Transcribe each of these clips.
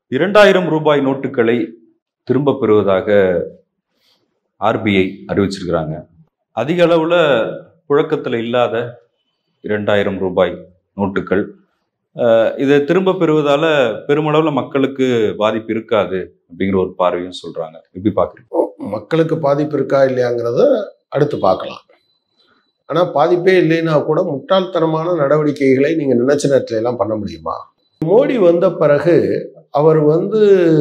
இரண்டாயிரம் ரூபாய் நோட்டுகளை திரும்ப பெறுவதாக ஆர்பிஐ அறிவிச்சிருக்கிறாங்க அதிக அளவுல புழக்கத்துல இல்லாத இரண்டாயிரம் ரூபாய் நோட்டுகள் அஹ், இதை திரும்ப பெறுவதால பெருமளவுல மக்களுக்கு பாதிப்பு இருக்காது அப்படிங்கிற ஒரு பார்வையும் சொல்றாங்க எப்படி பாக்குறீங்க மக்களுக்கு பாதிப்பு இருக்கா இல்லையாங்கிறத அடுத்து பார்க்கலாம் ஆனால் பாதிப்பே இல்லைன்னா கூட முட்டாள்தனமான நடவடிக்கைகளை நீங்கள் நினைச்ச நேரத்துல எல்லாம் பண்ண முடியுமா மோடி வந்த பிறகு அவர் வந்து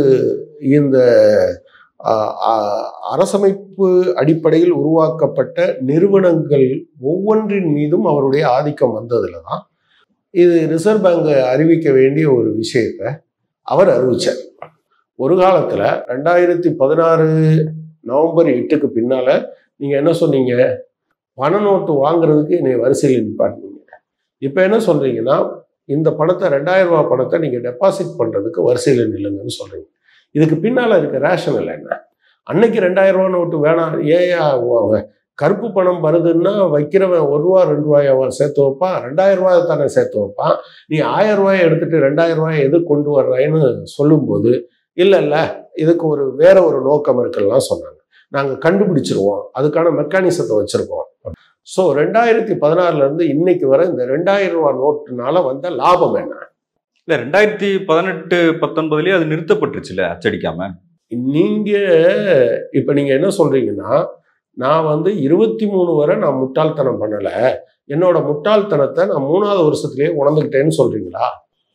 இந்த ஆ, ஆ, அரசமைப்பு அடிப்படையில் உருவாக்கப்பட்ட நிறுவனங்கள் ஒவ்வொன்றின் மீதும் அவருடைய ஆதிக்கம் வந்ததுல தான் இது ரிசர்வ் பேங்க் அறிவிக்க வேண்டிய ஒரு விஷயத்தை அவர் அறிவிச்சார் ஒரு காலத்துல ரெண்டாயிரத்தி பதினாறு நவம்பர் எட்டுக்கு பின்னால நீங்க என்ன சொன்னீங்க பண நோட்டு வாங்குறதுக்கு என்னை வரிசையில் நிப்பாட்டினீங்க இப்போ என்ன சொல்றீங்கன்னா இந்த பணத்தை ரெண்டாயிரம் ரூபாய் பணத்தை நீங்க டெபாசிட் பண்றதுக்கு வரிசையில் நில்லுங்கன்னு சொல்றீங்க இதுக்கு பின்னால இருக்க ரேஷனல் என்ன அன்னைக்கு ரெண்டாயிரம் ரூபா நோட்டு வேணாம் ஏன் கருப்பு பணம் வருதுன்னா வைக்கிறவன் ஒரு ரூபா ரெண்டு ரூபாய் அவன் சேர்த்து வைப்பான் ரெண்டாயிரம் ரூபாய் தானே சேர்த்து வைப்பான் நீ ஆயிரம் ரூபாயை எடுத்துட்டு ரெண்டாயிரம் ரூபாயை எது கொண்டு வர்றாயின்னு சொல்லும்போது இல்லை இல்லை இதுக்கு ஒரு வேற ஒரு நோக்கம் இருக்குல்லாம் சொன்னாங்க நாங்கள் கண்டுபிடிச்சிருவோம் அதுக்கான மெக்கானிசத்தை வச்சிருக்கோம் ஸோ ரெண்டாயிரத்தி பதினாறுல இருந்து இன்னைக்கு வரை இந்த ரெண்டாயிரம் ரூபாய் நோட்டுனால வந்த லாபம் என்ன இல்ல ரெண்டாயிரத்தி பதினெட்டு பத்தொன்பதுலயே அது நிறுத்தப்பட்டுருச்சுல அச்சடிக்காம நீங்க இப்ப நீங்க என்ன சொல்றீங்கன்னா நான் வந்து இருபத்தி மூணு வரை நான் முட்டாள்தனம் பண்ணல என்னோட முட்டாள்தனத்தை நான் மூணாவது வருஷத்துலயே உணர்ந்துக்கிட்டேன்னு சொல்றீங்களா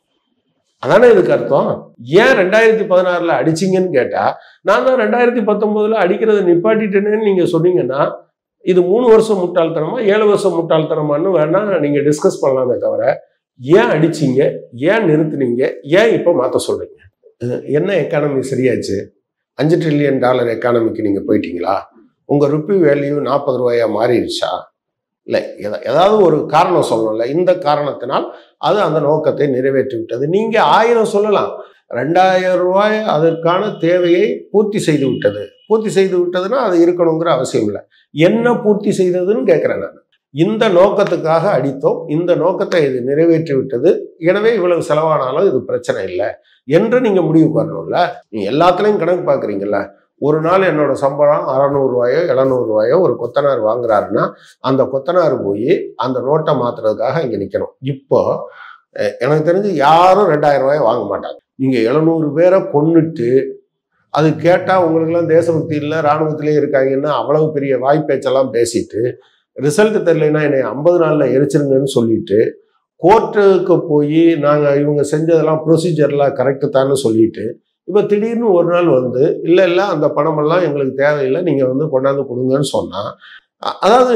அதானே இதுக்கு அர்த்தம் ஏன் ரெண்டாயிரத்தி பதினாறுல அடிச்சீங்கன்னு கேட்டா நான் தான் ரெண்டாயிரத்தி பத்தொன்பதுல அடிக்கிறத நிப்பாட்டிட்டேனேன்னு நீங்க சொன்னீங்கன்னா இது மூணு வருஷம் முட்டாள்தனமா ஏழு வருஷம் முட்டாள்தனமான்னு வேணா நீங்க டிஸ்கஸ் பண்ணலாமே தவிர ஏன் அடிச்சீங்க ஏன் நிறுத்துனீங்க ஏன் இப்போ மாத்த சொல்றீங்க அஹ் என்ன எக்கானமி சரியாச்சு அஞ்சு ட்ரில்லியன் டாலர் எக்கானமிக்கு நீங்கள் போயிட்டீங்களா உங்கள் ருப்பி வேல்யூ நாற்பது ரூபாயா மாறிடுச்சா இல்லை எதா- ஏதாவது ஒரு காரணம் சொல்லணும்ல இந்த காரணத்தினால் அது அந்த நோக்கத்தை நிறைவேற்றி விட்டது நீங்கள் ஆயிரம் சொல்லலாம் ரெண்டாயிரம் ரூபாய் அதற்கான தேவையை பூர்த்தி செய்து விட்டது பூர்த்தி செய்து விட்டதுன்னா அது இருக்கணுங்கிற அவசியம் இல்லை என்ன பூர்த்தி செய்ததுன்னு கேட்குறேன் நான் இந்த நோக்கத்துக்காக அடித்தோம் இந்த நோக்கத்தை இது நிறைவேற்றி விட்டது எனவே இவ்வளவு செலவானாலும் இது பிரச்சனை இல்லை என்று நீங்க முடிவுக்கு வரணும்ல நீங்க எல்லாத்துலயும் கணக்கு பாக்குறீங்கல்ல ஒரு நாள் என்னோட சம்பளம் அறநூறுவாயோ ரூபாயோ ஒரு கொத்தனார் வாங்குறாருன்னா அந்த கொத்தனார் போய் அந்த நோட்டை மாத்துறதுக்காக இங்க நிக்கணும் இப்போ அஹ், எனக்கு தெரிஞ்சு யாரும் ரெண்டாயிரம் ரூபாயை வாங்க மாட்டாங்க நீங்க எழுநூறு பேரை கொன்னுட்டு அது கேட்டா உங்களுக்கெல்லாம் தேசபக்தி இல்லை ராணுவத்திலே இருக்காங்கன்னா அவ்வளவு பெரிய வாய்ப்பேச்செல்லாம் பேசிட்டு ரிசல்ட் தெரியலைன்னா என்னை ஐம்பது நாள்ல எரிச்சிருங்கன்னு சொல்லிட்டு கோர்ட்டுக்கு போய் நாங்கள் இவங்க செஞ்சதெல்லாம் ப்ரொசீஜர்லாம் கரெக்டு தான்னு சொல்லிட்டு இப்போ திடீர்னு ஒரு நாள் வந்து இல்லை இல்லை அந்த பணமெல்லாம் எங்களுக்கு தேவையில்லை நீங்கள் வந்து கொண்டாந்து கொடுங்கன்னு சொன்னால் அதாவது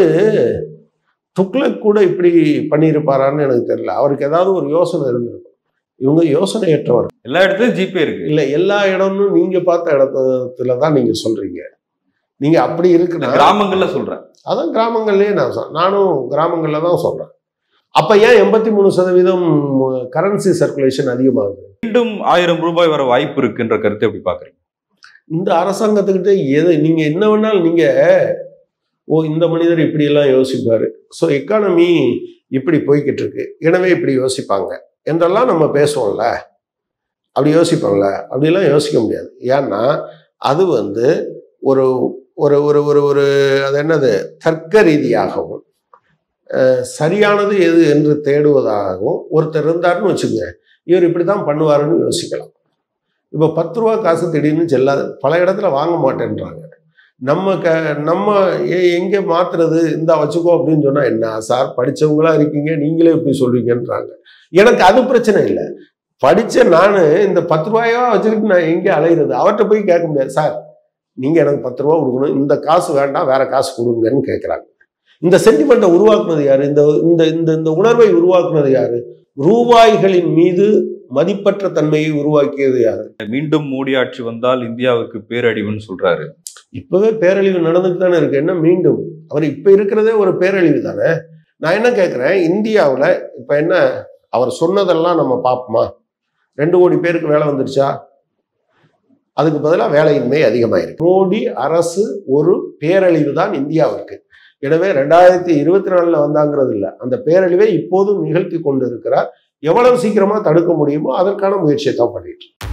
துக்ளக் கூட இப்படி பண்ணியிருப்பாரான்னு எனக்கு தெரியல அவருக்கு ஏதாவது ஒரு யோசனை இருந்திருக்கும் இவங்க யோசனையற்றவர் எல்லா இடத்துலயும் ஜிபே இருக்கு இல்லை எல்லா இடம்னு நீங்கள் பார்த்த இடத்துல தான் நீங்கள் சொல்கிறீங்க நீங்கள் அப்படி இந்த இருக்குன்னா கிராமங்கள்ல சொல்றேன் அதான் கிராமங்கள்லயே நான் சொ- நானும் கிராமங்கள்ல தான் சொல்றேன் அப்ப ஏன் எண்பத்தி மூணு சதவீதம் கரன்சி சர்க்குலேஷன் அதிகமாகுது மீண்டும் ஆயிரம் ரூபாய் வர வாய்ப்பு இருக்குன்ற கருத்தை எப்படி பாக்குறீங்க இந்த அரசாங்கத்துக்கிட்ட எது நீங்க என்ன வேணாலும் நீங்க ஓ இந்த மனிதர் இப்படி எல்லாம் யோசிப்பாரு ஸோ எக்கானமி இப்படி போய்கிட்டு இருக்கு எனவே இப்படி யோசிப்பாங்க என்றெல்லாம் நம்ம பேசுவோம்ல அப்படி யோசிப்போம்ல அப்படிலாம் யோசிக்க முடியாது ஏன்னா அது வந்து ஒரு ஒரு ஒரு ஒரு ஒரு அது என்னது தர்க்க ரீதியாகவும் அஹ், சரியானது எது என்று தேடுவதாகவும் ஒருத்தர் இருந்தாருன்னு வச்சுக்கோங்க இவர் இப்படி தான் பண்ணுவாருன்னு யோசிக்கலாம் இப்போ பத்து ரூபா காசு திடீர்னு செல்லாது பல இடத்துல வாங்க மாட்டேன்றாங்க நம்ம க நம்ம எ- எங்கே மாத்துறது இந்த வச்சுக்கோ அப்படின்னு சொன்னா என்ன சார் படிச்சவங்களா இருக்கீங்க நீங்களே இப்படி சொல்றீங்கன்றாங்க எனக்கு அது பிரச்சனை இல்லை படிச்ச நான் இந்த பத்து ரூபாயோ வச்சுக்கிட்டு நான் எங்கே அலையிறது அவர்கிட்ட போய் கேட்க முடியாது சார் நீங்க எனக்கு பத்து ரூபா கொடுக்கணும் இந்த காசு வேண்டாம் வேற காசு கொடுங்கன்னு கேட்குறாங்க இந்த சென்டிமெண்ட்டை உருவாக்குனது யாரு இந்த இந்த இந்த இந்த உணர்வை உருவாக்குனது யாரு ரூபாய்களின் மீது மதிப்பற்ற தன்மையை உருவாக்கியது யாரு மீண்டும் மோடி ஆட்சி வந்தால் இந்தியாவுக்கு பேரழிவுன்னு சொல்றாரு இப்பவே பேரழிவு நடந்துட்டு தானே இருக்கு என்ன மீண்டும் அவர் இப்ப இருக்கிறதே ஒரு பேரழிவு தானே நான் என்ன கேட்குறேன் இந்தியாவில் இப்ப என்ன அவர் சொன்னதெல்லாம் நம்ம பார்ப்போமா ரெண்டு கோடி பேருக்கு வேலை வந்துருச்சா அதுக்கு பதிலாக வேலையின்மை அதிகமாயிருக்கு மோடி அரசு ஒரு பேரழிவு தான் இந்தியாவிற்கு எனவே ரெண்டாயிரத்தி இருபத்தி நாலுல வந்தாங்கிறது இல்லை அந்த பேரழிவை இப்போதும் நிகழ்த்தி கொண்டு இருக்கிறார் எவ்வளவு சீக்கிரமா தடுக்க முடியுமோ அதற்கான முயற்சியை தான் பண்ணிட்டு இருக்கு.